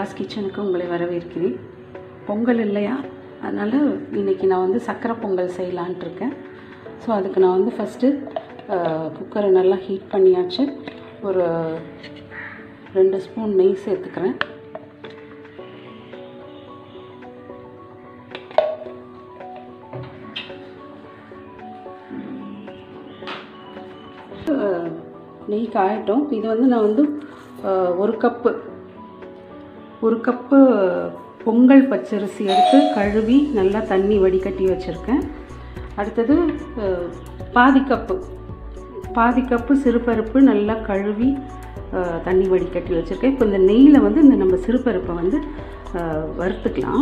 ஷிலாஸ் கிச்சனுக்கு உங்களை வரவேற்கிறேன் பொங்கல் இல்லையா அதனால் இன்றைக்கி நான் வந்து சக்கரை பொங்கல் செய்யலான்ட்டு இருக்கேன் ஸோ அதுக்கு நான் வந்து ஃபஸ்ட்டு குக்கரை நல்லா ஹீட் பண்ணியாச்சு ஒரு ரெண்டு ஸ்பூன் நெய் சேர்த்துக்கிறேன் அஹ், நெய் காயட்டும் இது வந்து நான் வந்து அஹ், ஒரு கப்பு ஒரு கப்பு பொங்கல் பச்சரிசி எடுத்து கழுவி நல்லா தண்ணி வடிகட்டி வச்சுருக்கேன் அடுத்தது அஹ், பாதி கப்பு பாதி கப்பு சிறுபருப்பு நல்லா கழுவி அஹ், தண்ணி வடிகட்டி வச்சுருக்கேன் இப்போ இந்த நெய்யில் வந்து இந்த நம்ம சிறுபருப்பை வந்து அஹ், வறுத்துக்கலாம்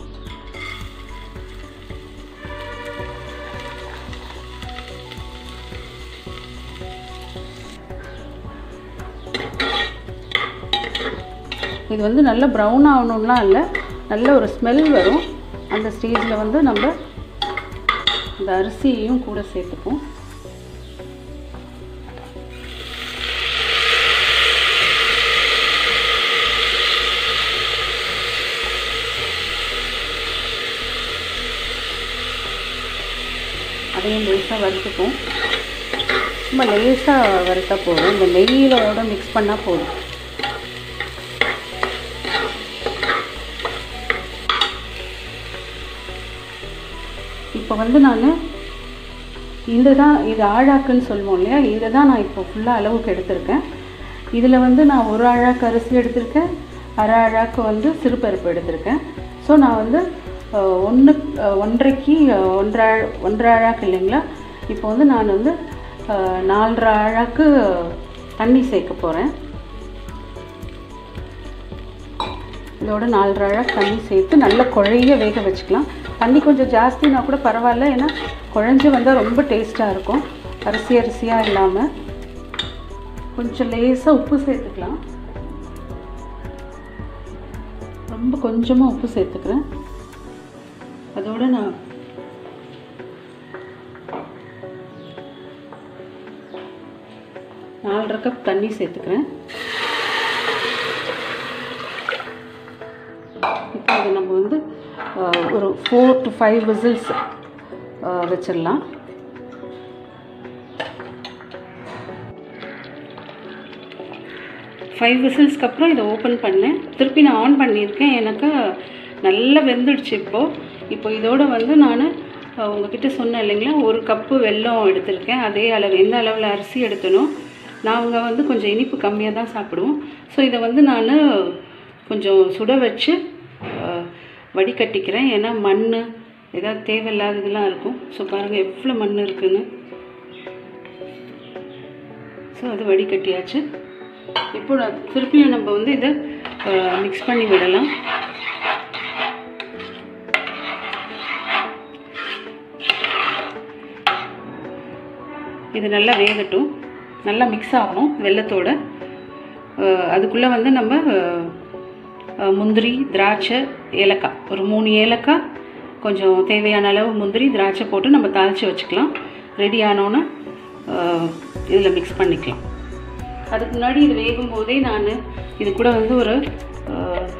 இது வந்து நல்ல ப்ரௌன் ஆகணும்லாம் இல்லை நல்ல ஒரு ஸ்மெல் வரும் அந்த ஸ்டேஜில் வந்து நம்ம இந்த அரிசியையும் கூட சேர்த்துப்போம் அதையும் லேசாக வறுத்துப்போம் சும்மா லேசாக வறுத்தா போதும் இந்த நெய்யிலோட மிக்ஸ் பண்ணால் போதும் இப்போ வந்து நான் இந்த தான் இது ஆழாக்குன்னு சொல்லுவோம் இல்லையா இதை தான் நான் இப்போ ஃபுல்லாக அளவுக்கு எடுத்திருக்கேன் இதில் வந்து நான் ஒரு அழாக்கு அரிசி எடுத்திருக்கேன் அரை அழாக்கு வந்து சிறுபருப்பு எடுத்திருக்கேன் ஸோ நான் வந்து ஒன்று ஒன்றரைக்கு அஹ், ஒன்றரை அழ- ஒன்றரை அழாக்கு இல்லைங்களா இப்போ வந்து நான் வந்து அஹ், நாலரை அழாக்கு தண்ணி சேர்க்க போகிறேன் இதோட நாலரை அழகு தண்ணி சேர்த்து நல்லா குழைய வேக வச்சுக்கலாம் தண்ணி கொஞ்சம் ஜாஸ்தினா கூட பரவாயில்ல ஏன்னா குழஞ்சி வந்தால் ரொம்ப டேஸ்ட்டாக இருக்கும் அரிசி அரிசியாக இல்லாமல் கொஞ்சம் லேசாக உப்பு சேர்த்துக்கலாம் ரொம்ப கொஞ்சமாக உப்பு சேர்த்துக்கிறேன் அதோட நான் நாலரை கப் தண்ணி சேர்த்துக்கிறேன் இப்போ இதை நம்ம வந்து அஹ், ஒரு ஃபோர் டு ஃபைவ் விசில்ஸ் வச்சிடலாம் ஃபைவ் விசில்ஸ்க்கு அப்புறம் இதை ஓப்பன் பண்ணேன் திருப்பி நான் ஆன் பண்ணியிருக்கேன் எனக்கு நல்லா வெந்துடுச்சு இப்போது இப்போ இதோட வந்து நான் உங்ககிட்ட சொன்னேன் இல்லைங்களா ஒரு கப்பு வெல்லம் எடுத்திருக்கேன் அதே அளவு எந்த அளவில் அரிசி எடுத்தனோ நாங்கள் வந்து கொஞ்சம் இனிப்பு கம்மியாக தான் சாப்பிடுவோம் ஸோ இதை வந்து நான் கொஞ்சம் சுட வச்சு அஹ், வடிகட்டிக்கிறேன் ஏன்னா மண் ஏதாவது தேவையில்லாததெல்லாம் இருக்கும் ஸோ பாருங்கள் எவ்வளோ மண் இருக்குன்னு ஸோ அது வடிகட்டியாச்சு இப்போ நான் திருப்பியும் நம்ம வந்து இதை மிக்ஸ் பண்ணி விடலாம் இது நல்லா வேகட்டும் நல்லா மிக்ஸ் ஆகணும் வெள்ளத்தோட அதுக்குள்ளே வந்து நம்ம அஹ், அஹ், முந்திரி திராட்சை ஏலக்காய் ஒரு மூணு ஏலக்காய் கொஞ்சம் தேவையான அளவு முந்திரி திராட்சை போட்டு நம்ம தாளித்து வச்சுக்கலாம் ரெடி ஆனோன்னே இதில் மிக்ஸ் பண்ணிக்கலாம் அதுக்கு முன்னாடி இது வேகும் போதே நான் இது கூட வந்து ஒரு அஹ்,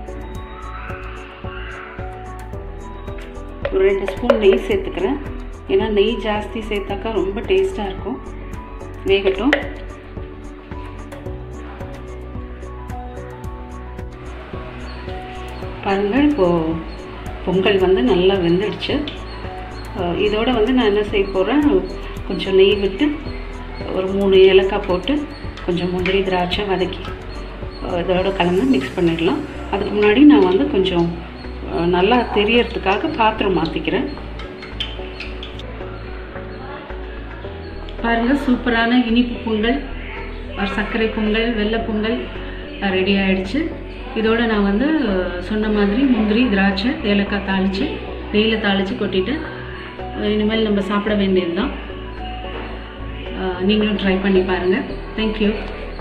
ஒரு ரெண்டு ஸ்பூன் நெய் சேர்த்துக்கிறேன் ஏன்னா நெய் ஜாஸ்தி சேர்த்தாக்கா ரொம்ப டேஸ்ட்டாக இருக்கும் வேகட்டும் பாருங்கள் இப்போது பொங்கல் வந்து நல்லா வெந்துடுச்சு அஹ் இதோட வந்து நான் என்ன செய்ய போகிறேன் கொஞ்சம் நெய் விட்டு ஒரு மூணு ஏலக்காய் போட்டு கொஞ்சம் முந்திரி திராட்சை வதக்கி அஹ் இதோட கலந்து மிக்ஸ் பண்ணிடலாம் அதுக்கு முன்னாடி நான் வந்து கொஞ்சம் அஹ் நல்லா தெரியறதுக்காக பாத்திரம் மாற்றிக்கிறேன் பாருங்கள் சூப்பரான இனிப்பு பொங்கல் ஒரு சர்க்கரை பொங்கல் வெள்ளை பொங்கல் ரெடி ஆயிடுச்சு இதோட நான் வந்து அஹ், சொன்ன மாதிரி முந்திரி திராட்சை ஏலக்காய் தாளித்து நெய்யில் தாளித்து கொட்டிட்டு அஹ், இனிமேல் நம்ம சாப்பிட வேண்டியது தான் நீங்களும் ட்ரை பண்ணி பாருங்கள் தேங்க்யூ